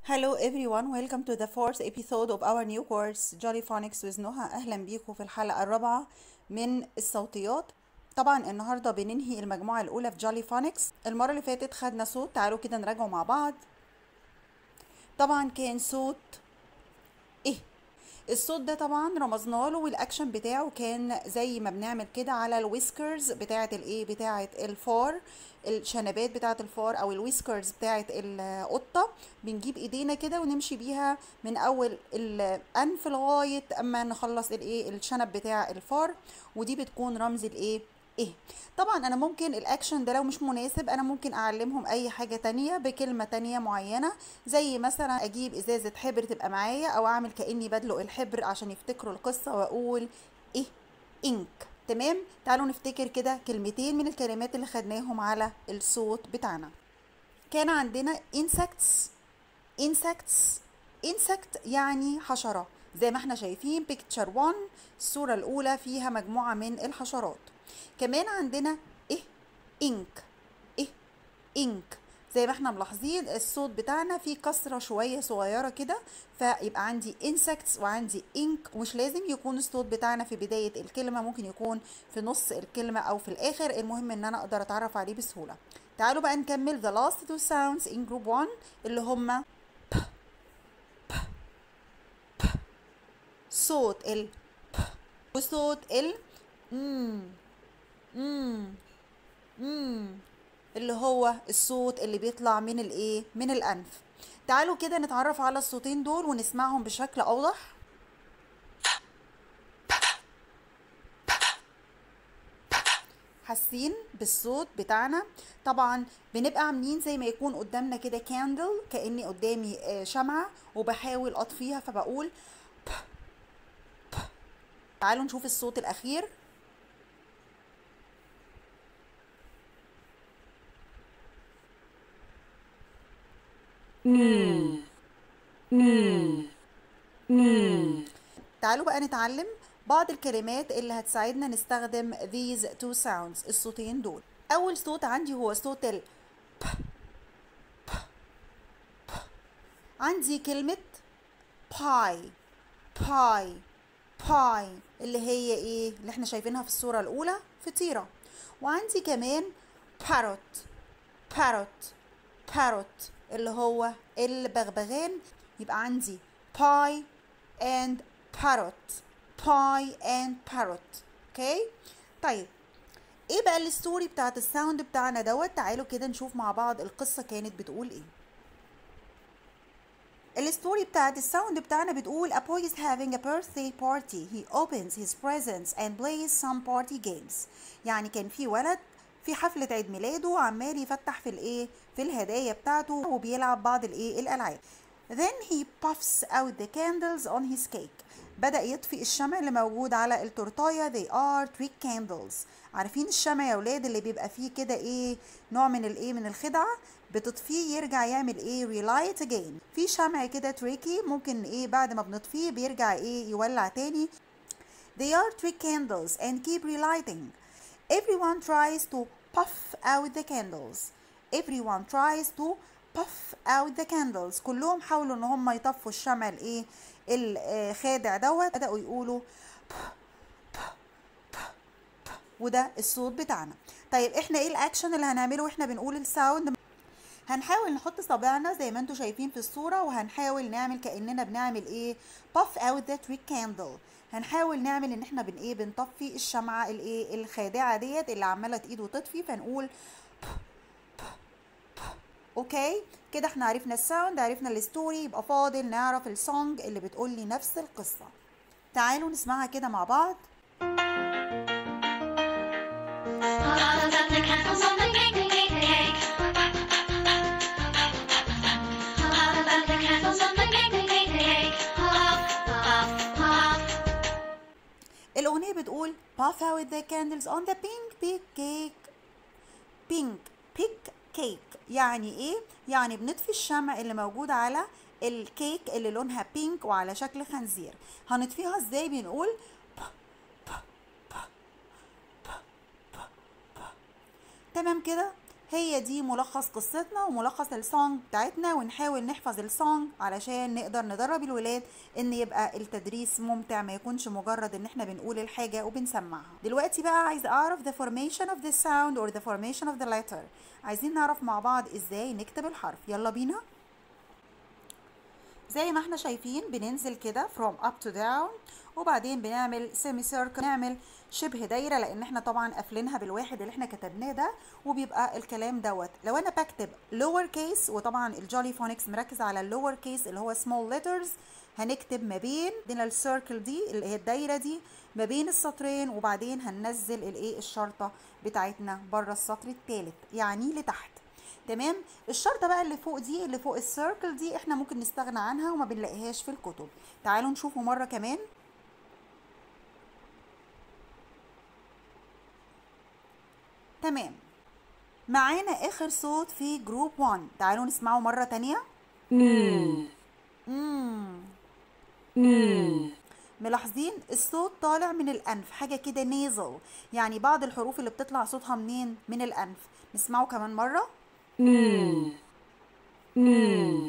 Hello everyone, welcome to the fourth episode of our new course Jolly Phonics with Noha أهلا بيكم في الحلقة الرابعة من الصوتيات طبعا النهاردة بننهي المجموعة الأولى في Jolly Phonics المرة اللي فاتت خدنا صوت تعالوا كده نراجعه مع بعض طبعا كان صوت إيه الصوت ده طبعا رمزنا له والاكشن بتاعه كان زي ما بنعمل كده على الويسكرز بتاعه الايه بتاعه الفار الشنبات بتاعه الفار او الويسكرز بتاعه القطه بنجيب ايدينا كده ونمشي بيها من اول الانف لغايه اما نخلص الايه الشنب بتاع الفار ودي بتكون رمز الايه ايه طبعا انا ممكن الاكشن ده لو مش مناسب انا ممكن اعلمهم اي حاجة تانية بكلمة تانية معينة زي مثلا اجيب ازازة حبر تبقى معايا او اعمل كأني بدلق الحبر عشان يفتكروا القصة واقول ايه انك تمام تعالوا نفتكر كده كلمتين من الكلمات اللي خدناهم على الصوت بتاعنا كان عندنا insects insects insect يعني حشرة زي ما احنا شايفين picture 1 الصورة الأولى فيها مجموعة من الحشرات كمان عندنا إيه إنك إيه إنك زي ما احنا ملاحظين الصوت بتاعنا فيه كسرة شوية صغيرة كده فيبقى عندي insects وعندي ink ومش لازم يكون الصوت بتاعنا في بداية الكلمة ممكن يكون في نص الكلمة أو في الآخر المهم إن أنا أقدر أتعرف عليه بسهولة تعالوا بقى نكمل the last two sounds in group 1 اللي هما صوت ال وصوت ال مم مم مم اللي هو الصوت اللي بيطلع من الايه من الانف تعالوا كده نتعرف على الصوتين دول ونسمعهم بشكل اوضح حاسين بالصوت بتاعنا طبعا بنبقى عاملين زي ما يكون قدامنا كده كاندل كاني قدامي شمعه وبحاول اطفيها فبقول تعالوا نشوف الصوت الاخير Mm. Mm. Mm. تعالوا بقى نتعلم بعض الكلمات اللي هتساعدنا نستخدم these two sounds الصوتين دول أول صوت عندي هو صوت ال ب ب ب عندي كلمة باي باي باي اللي هي ايه اللي احنا شايفينها في الصورة الأولى فطيرة وعندي كمان parrot parrot parrot اللي هو البغبغان يبقى عندي pie and parrot pie and parrot اوكي طيب ايه بقى الستوري بتاعت الساوند بتاعنا دوت تعالوا كده نشوف مع بعض القصة كانت بتقول ايه الستوري بتاعت الساوند بتاعنا بتقول a boy is having a birthday party he opens his presents and plays some party games يعني كان في ولد في حفلة عيد ميلاده وعمال يفتح في الايه في الهدايا بتاعته وبيلعب بعض الايه الالعاب then he puffs out the candles on his cake بدأ يطفي الشمع اللي موجود على التورتاية they are trick candles عارفين الشمع يا ولاد اللي بيبقى فيه كده ايه نوع من الايه من الخدعة بتطفيه يرجع يعمل ايه relight again في شمع كده تريكي ممكن ايه بعد ما بنطفيه بيرجع ايه يولع تاني they are trick candles and keep relighting everyone tries to puff out the candles everyone tries to puff out the candles كلهم حاولوا ان هم يطفوا الشمع الايه الخادع دوت بدأوا يقولوا وده الصوت بتاعنا طيب احنا ايه الاكشن اللي هنعمله واحنا بنقول الساوند هنحاول نحط صابعنا زي ما انتم شايفين في الصورة وهنحاول نعمل كأننا بنعمل ايه puff out the trick candle هنحاول نعمل ان احنا بن ايه بنطفي الشمعة الايه الخادعة ديت اللي عمالة تقيد وتطفي فنقول اوكي كده احنا عرفنا الساوند عرفنا الستوري يبقى فاضل نعرف السونج اللي بتقول لي نفس القصة تعالوا نسمعها كده مع بعض Puff out the candles on the cake, cake, cake. Puff out the candles on the cake, cake, cake. Puff, puff, puff. الأغنية بتقول puff out the candles on the pink pink cake pink pink cake يعني ايه؟ يعني بنطفي الشمع اللي موجود على الكيك اللي لونها بينك وعلى شكل خنزير هنطفيها ازاي بنقول تمام كده هي دي ملخص قصتنا وملخص السونج بتاعتنا ونحاول نحفظ السونج علشان نقدر ندرب الولاد ان يبقى التدريس ممتع ما يكونش مجرد ان احنا بنقول الحاجة وبنسمعها دلوقتي بقى عايز اعرف the formation of the sound or the formation of the letter عايزين نعرف مع بعض ازاي نكتب الحرف يلا بينا زي ما احنا شايفين بننزل كده from up to down وبعدين بنعمل semi circle نعمل شبه دايرة لان احنا طبعا قافلينها بالواحد اللي احنا كتبناه ده وبيبقى الكلام دوت لو انا بكتب lower case وطبعا الجولي فونكس مركز على اللور كيس اللي هو small letters هنكتب ما بين عندنا السيركل دي اللي هي الدايرة دي ما بين السطرين وبعدين هننزل الايه الشرطة بتاعتنا بره السطر الثالث يعني لتحت تمام الشرطة بقى اللي فوق دي اللي فوق السيركل دي احنا ممكن نستغنى عنها وما بنلاقيهاش في الكتب تعالوا نشوفه مرة كمان تمام معانا اخر صوت في جروب 1 تعالوا نسمعه مرة تانية mm, مم. mm, ملاحظين الصوت طالع من الانف حاجة كده نيزل يعني بعض الحروف اللي بتطلع صوتها منين من الانف نسمعه كمان مرة mm, mm,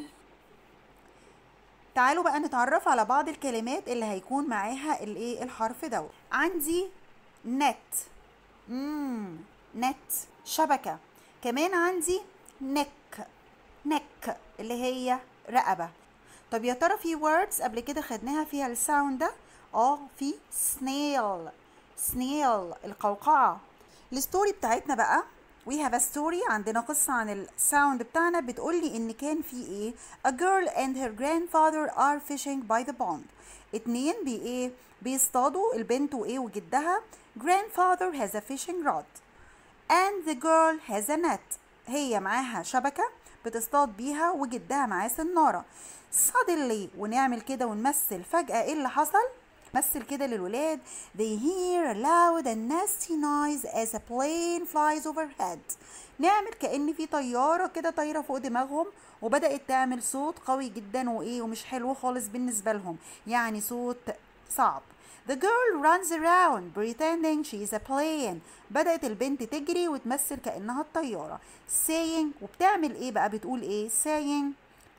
تعالوا بقى نتعرف على بعض الكلمات اللي هيكون معاها الايه الحرف دوت عندي نت امم نت شبكة كمان عندي نك نك اللي هي رقبة طب يا ترى في words قبل كده خدناها فيها الساوند ده اه في snail snail القوقعة الستوري بتاعتنا بقى we have a story عندنا قصة عن الساوند بتاعنا بتقولي ان كان في ايه a girl and her grandfather are fishing by the pond اتنين بي ايه بيصطادوا البنت وايه وجدها grandfather has a fishing rod and the girl has a net هي معاها شبكة بتصطاد بيها وجدها معاه سنارة suddenly ونعمل كده ونمثل فجأة ايه اللي حصل مثل كده للولاد they hear a loud and nasty noise as a plane flies overhead نعمل كأن في طيارة كده طايرة فوق دماغهم وبدأت تعمل صوت قوي جدا وإيه ومش حلو خالص بالنسبة لهم يعني صوت صعب The girl runs around pretending she is a plane بدأت البنت تجري وتمثل كأنها الطيارة saying وبتعمل ايه بقى بتقول ايه saying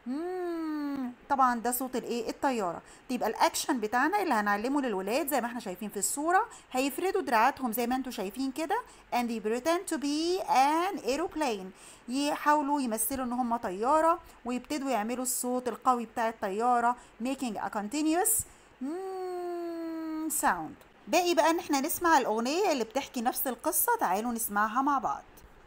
مم. طبعا ده صوت الايه الطياره يبقى الاكشن بتاعنا اللي هنعلمه للولاد زي ما احنا شايفين في الصوره هيفردوا دراعاتهم زي ما انتم شايفين كده and they pretend to be an aeroplane يحاولوا يمثلوا ان هم طياره ويبتدوا يعملوا الصوت القوي بتاع الطياره making a continuous مم sound باقي بقى ان احنا نسمع الاغنيه اللي بتحكي نفس القصه تعالوا نسمعها مع بعض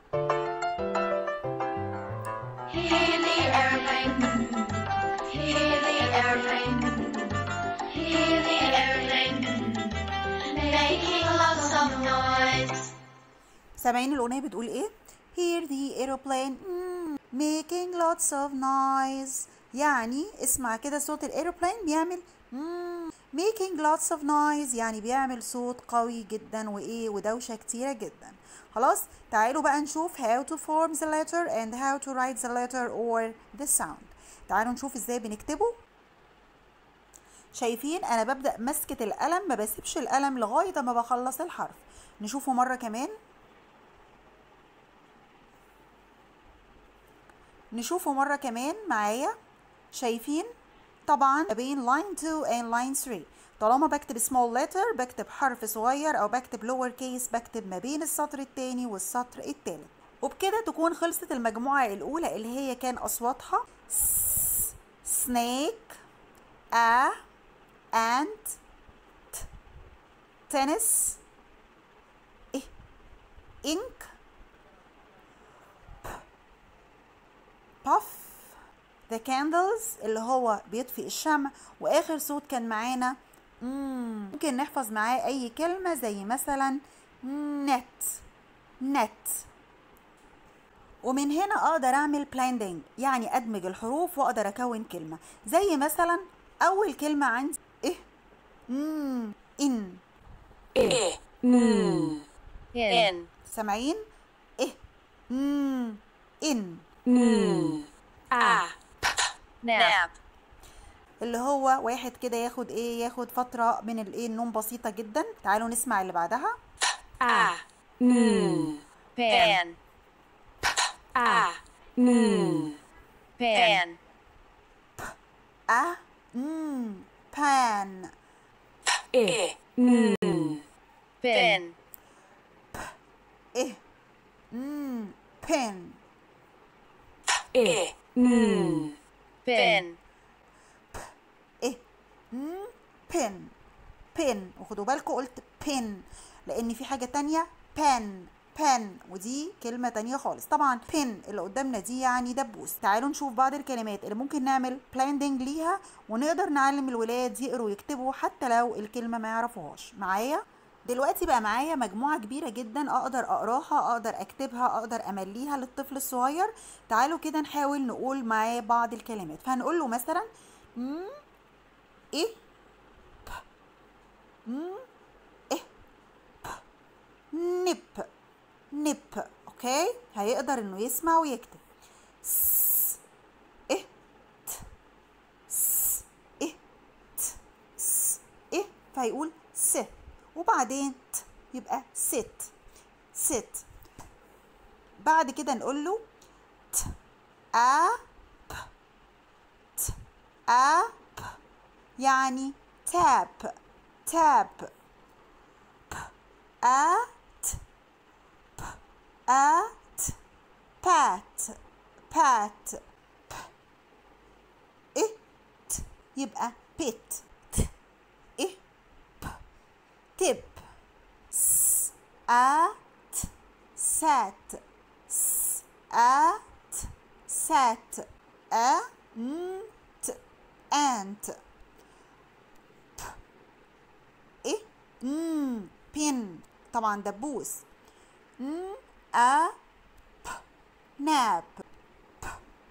Hear the airplane. Hear the airplane. Hear the airplane. Making lots of noise. سامعين الأغنية بتقول إيه؟ Hear the aeroplane mm, making lots of noise يعني اسمع كده صوت الايروبلين بيعمل mm, making lots of noise يعني بيعمل صوت قوي جدا وإيه ودوشة كتيرة جدا خلاص تعالوا بقى نشوف how to form the letter and how to write the letter or the sound تعالوا نشوف ازاي بنكتبه شايفين انا ببدأ مسكة القلم ما بسيبش القلم لغاية ما بخلص الحرف نشوفه مرة كمان نشوفه مرة كمان معايا شايفين طبعا ما بين line 2 and line 3 طالما بكتب small letter بكتب حرف صغير او بكتب lower case بكتب ما بين السطر التاني والسطر التالت وبكده تكون خلصت المجموعة الأولى اللي هي كان أصواتها س snake a ant t tennis إيه ink puff the candles اللي هو بيطفئ الشمع واخر صوت كان معانا مم، ممكن نحفظ معاه اي كلمة زي مثلا net net ومن هنا اقدر اعمل blending يعني ادمج الحروف واقدر اكون كلمة زي مثلا اول كلمة عندي ايه مم ان eh, mm, in, سامعين ايه مم ان mm, ah, nap, اللي هو واحد كده ياخد ايه ياخد فترة من الايه النوم بسيطة جدا تعالوا نسمع اللي بعدها ah, mm, pan, ah, mm, pan, a mm, pan eh, mm, pin, eh mm, pin eh, mm, pin, eh mm, pin pin وخدوا بالكم قلت pin لان في حاجه تانية pen pen ودي كلمه تانية خالص طبعا pin اللي قدامنا دي يعني دبوس تعالوا نشوف بعض الكلمات اللي ممكن نعمل blending ليها ونقدر نعلم الولاد يقروا ويكتبوا حتى لو الكلمه ما يعرفوهاش معايا دلوقتي بقى معايا مجموعة كبيرة جدا أقدر أقراها أقدر أكتبها أقدر أمليها للطفل الصغير تعالوا كده نحاول نقول معاه بعض الكلمات فهنقول له مثلا م إيه ب م إيه ب نب نب أوكي هيقدر إنه يسمع ويكتب س إيه ت س إيه ت س إيه فهيقول س وبعدين ت يبقى ست ست بعد كده نقول له ت ا ب ت ا ب يعني تاب تاب ب ا ت ب ا ت بات بات ب إيه ت يبقى بيت ت إيه ب تب س ات سات س ات سات ا ت انت ب ايه م بين طبعا دبوس م ا ب ناب ب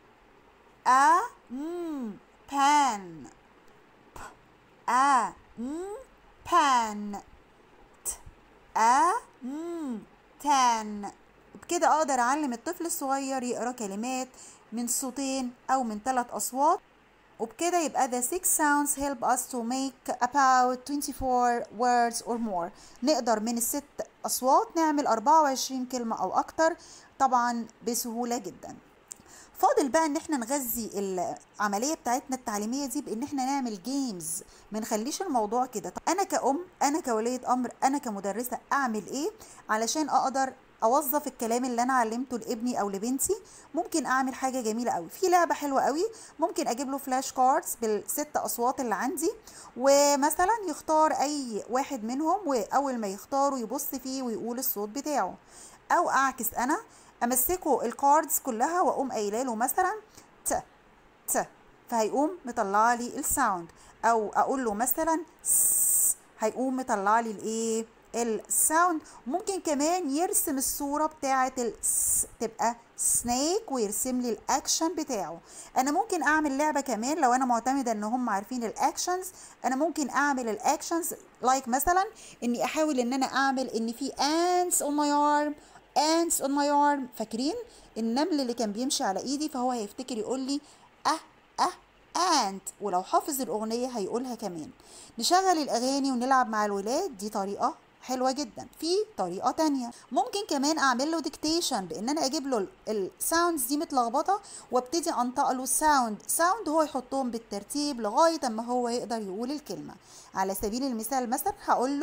ا م بان ب ا م بان ت ا م تان بكده اقدر اعلم الطفل الصغير يقرا كلمات من صوتين او من ثلاث اصوات وبكده يبقى the six sounds help us to make about 24 words or more نقدر من الست أصوات نعمل 24 كلمة أو أكتر طبعا بسهولة جدا فاضل بقى ان احنا نغذي العمليه بتاعتنا التعليميه دي بان احنا نعمل جيمز ما نخليش الموضوع كده طب انا كأم انا كولية امر انا كمدرسه اعمل ايه علشان اقدر اوظف الكلام اللي انا علمته لابني او لبنتي ممكن اعمل حاجه جميله قوي في لعبه حلوه قوي ممكن اجيب له فلاش كاردز بالست اصوات اللي عندي ومثلا يختار اي واحد منهم واول ما يختاره يبص فيه ويقول الصوت بتاعه او اعكس انا امسكه الكاردز كلها واقوم قايله له مثلا ت ت فهيقوم مطلع لي الساوند او اقول له مثلا س هيقوم مطلع لي الايه الساوند ممكن كمان يرسم الصوره بتاعه الس تبقى سنيك ويرسم لي الاكشن بتاعه انا ممكن اعمل لعبه كمان لو انا معتمده ان هم عارفين الاكشنز انا ممكن اعمل الاكشنز لايك like مثلا اني احاول ان انا اعمل ان في ants on my arm ants on my arm فاكرين النمل اللي كان بيمشي على ايدي فهو هيفتكر يقول لي اه اه ant ولو حافظ الاغنيه هيقولها كمان نشغل الاغاني ونلعب مع الولاد دي طريقه حلوة جدا في طريقة تانية ممكن كمان اعمل له ديكتيشن بان انا اجيب له الساوندز دي متلخبطة وابتدي انطق له ساوند ساوند هو يحطهم بالترتيب لغاية اما هو يقدر يقول الكلمة على سبيل المثال مثلا هقول له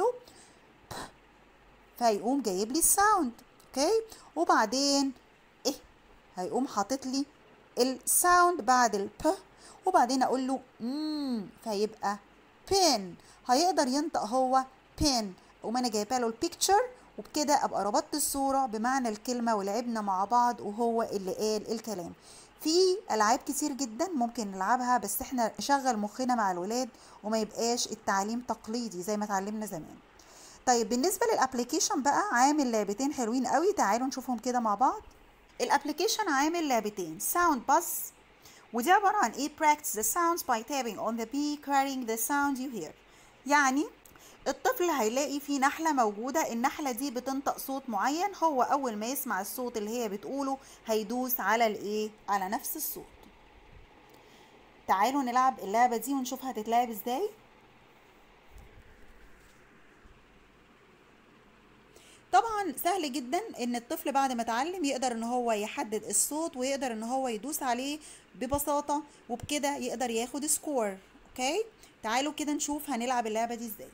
فهيقوم جايب لي الساوند اوكي وبعدين ايه هيقوم حاطط لي الساوند بعد الب وبعدين اقول له امم فيبقى بين هيقدر ينطق هو بين وما انا جايبه له البيكتشر وبكده ابقى ربطت الصوره بمعنى الكلمه ولعبنا مع بعض وهو اللي قال الكلام في العاب كتير جدا ممكن نلعبها بس احنا نشغل مخنا مع الولاد وما يبقاش التعليم تقليدي زي ما اتعلمنا زمان طيب بالنسبه للابلكيشن بقى عامل لعبتين حلوين قوي تعالوا نشوفهم كده مع بعض الابلكيشن عامل لعبتين ساوند باس ودي عباره عن ايه practice the sounds by tapping on the bee carrying the sound you hear يعني الطفل هيلاقي في نحلة موجودة النحلة دي بتنطق صوت معين هو أول ما يسمع الصوت اللي هي بتقوله هيدوس على الإيه؟ على نفس الصوت تعالوا نلعب اللعبة دي ونشوف هتتلعب ازاي طبعا سهل جدا ان الطفل بعد ما اتعلم يقدر ان هو يحدد الصوت ويقدر ان هو يدوس عليه ببساطة وبكده يقدر ياخد سكور اوكي تعالوا كده نشوف هنلعب اللعبة دي ازاي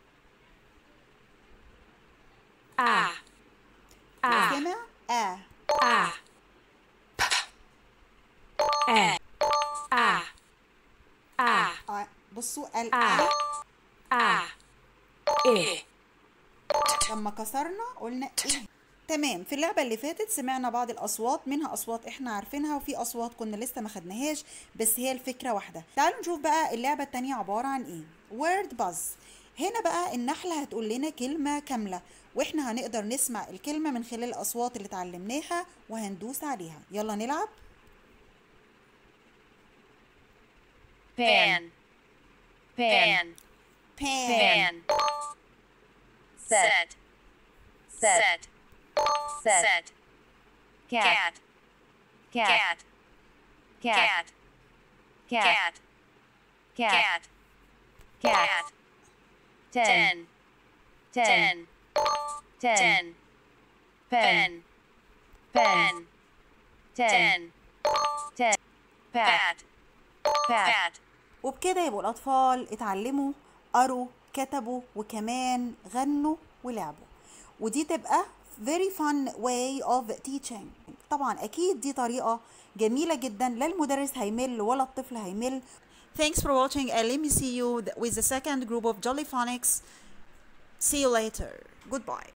ah, ah, سمع اه ah, eh, ah, ah, آه. بصوا قال آه. اه ah, eh, لما كسرنا قلنا ايه تمام في اللعبة اللي فاتت سمعنا بعض الأصوات منها أصوات إحنا عارفينها وفي أصوات كنا لسه ما خدناهاش بس هي الفكرة واحدة تعالوا نشوف بقى اللعبة التانية عبارة عن إيه word buzz هنا بقى النحلة هتقول لنا كلمة كاملة وإحنا هنقدر نسمع الكلمة من خلال الأصوات اللي اتعلمناها وهندوس عليها يلا نلعب Pan. Pan. pan Pan. Set. Set. Set. Cat. Cat. Cat. Cat. Cat. Cat. Ten. Ten. Ten. Pen. Pen. Ten. Ten. Pat. Pat. وبكده يبقوا الأطفال اتعلموا قروا كتبوا وكمان غنوا ولعبوا ودي تبقى very fun way of teaching طبعا أكيد دي طريقة جميلة جدا لا المدرس هيمل ولا الطفل هيمل Thanks for watching and let me see you with the second group of Jolly Phonics. See you later. Goodbye.